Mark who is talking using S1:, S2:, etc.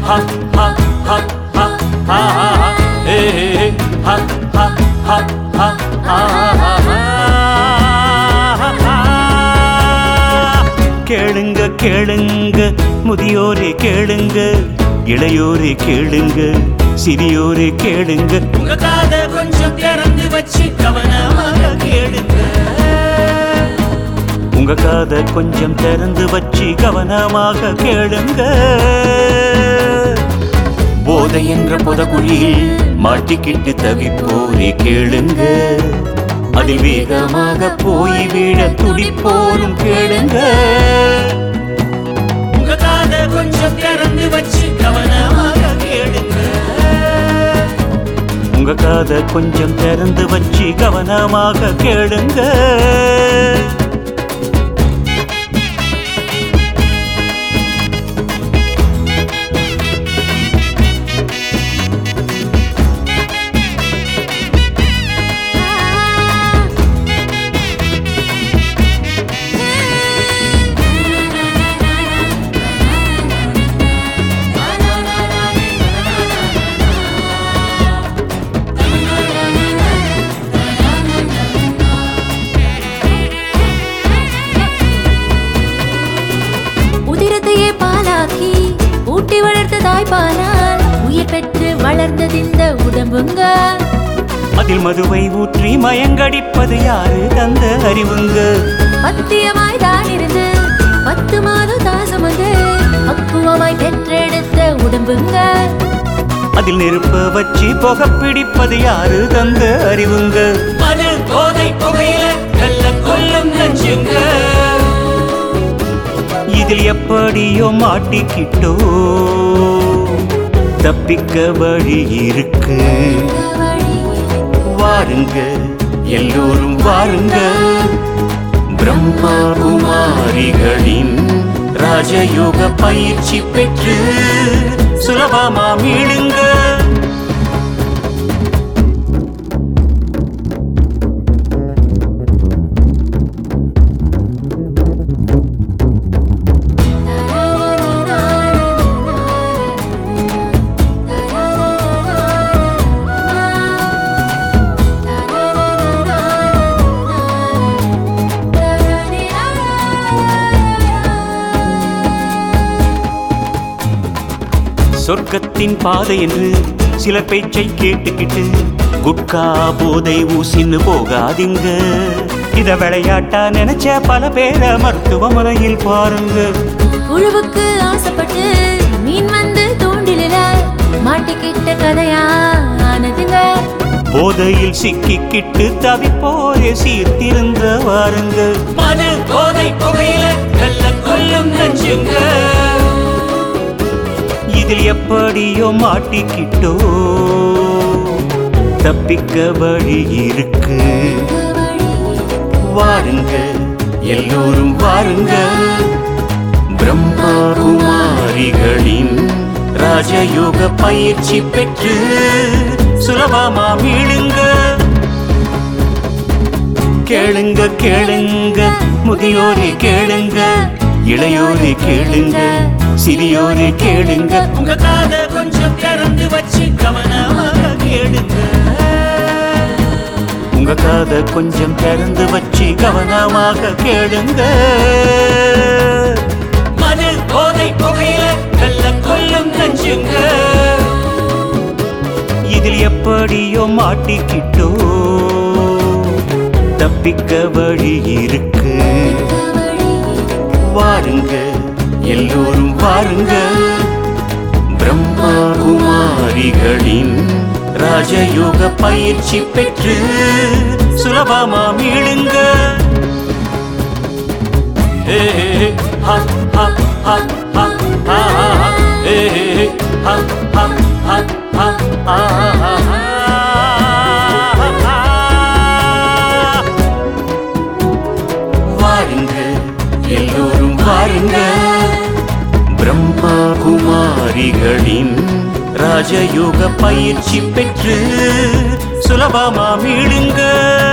S1: ha ha ha ha ha ha ஏ ha ha ha ha ha ha கேளுங்க கேளுங்க முதியோரே கேளுங்க இளையோரே கேளுங்க சிறியோரே கேளுங்க உங்க காதை கொஞ்சம் திறந்து வச்சு கவனமாக கேளுங்க உங்க காதை கொஞ்சம் திறந்து வச்சு கவனமாக கேளுங்க போதை என்ற புதகுழியில் மாட்டிக்கிட்டு தவிப்போரே கேளுங்க அதில் வேகமாக போய் விழ துடிப்போரும் கேளுங்க உங்க காதை கொஞ்சம் திறந்து வச்சு கவனமாக கேளுங்க உங்க காதை கொஞ்சம் திறந்து வச்சு கவனமாக கேளுங்க
S2: உதிரத்தையே பாலாக்கி ஊட்டி வளர்த்த தாய்ப்பாலால் உயிர் பெற்று வளர்ந்தது இந்த உடம்புங்க
S1: அதில் மதுவை ஊற்றி மயங்கடிப்பது யாரு தந்த அறிவுங்க
S2: பத்தியமாய் தான் இருந்து பத்து மாதம் தாசமது பக்குவமாய் பெற்றெடுத்த உடம்புங்க
S1: அதில் நெருப்ப வச்சு புகை பிடிப்பது யாரு தந்த அறிவுங்க மது போதை புகையில கள்ள கொல்லும் நஞ்சுங்க இதில் எப்படியோ மாட்டிக்கிட்டோ தப்பிக்க வழி இருக்கு வாருங்க எல்லோரும் வாருங்க பிரம்மா குமாரிகளின் ராஜயோக பயிற்சி பெற்று சுலபமா மீளுங்க சொர்க்கத்தின் பாதை என்று சில பேச்சை கேட்டுக்கிட்டு குட்கா போதை ஊசின்னு போகாதீங்க இத விளையாட்டா நினைச்ச பல பேரை மருத்துவமனையில் பாருங்க
S2: உழவுக்கு ஆசைப்பட்டு மீன் வந்து தூண்டில மாட்டிக்கிட்ட கதையா ஆனதுங்க
S1: போதையில் சிக்கிக்கிட்டு தவிப்போரே சீர்திருந்த வாருங்க மது போதை புகையில கள்ள கொல்லும் நஞ்சுங்க இதில் எப்படியோ மாட்டிக்கிட்டோ தப்பிக்க வழி இருக்கு வாருங்க எல்லோரும் வாருங்க பிரம்மா குமாரிகளின் ராஜயோக பயிற்சி பெற்று சுலபமா மீளுங்க கேளுங்க கேளுங்க முதியோரே கேளுங்க இளையோரே கேளுங்க சிறியோரே கேளுங்க உங்க காதை கொஞ்சம் திறந்து வச்சு கவனமாக கேளுங்க உங்க காதை கொஞ்சம் திறந்து வச்சு கவனமாக கேளுங்க மது போதை புகையில கள்ள கொல்லும் நஞ்சுங்க இதில் எப்படியோ மாட்டிக்கிட்டோ தப்பிக்க வழி இருக்கு வாருங்க எல்லோரும் வாருங்க பிரம்மா குமாரிகளின் ராஜயோக பயிற்சி பெற்று சுலபமா மீளுங்க ஏ ஹா ஹா ஹா ஹா ஹா ஏ ஹா ஹா ஹா ஹா ஹா வாருங்க எல்லோரும் வாருங்க பிரம்மா குமாரிகளின் ராஜயோக பயிற்சி பெற்று சுலபமா மீளுங்க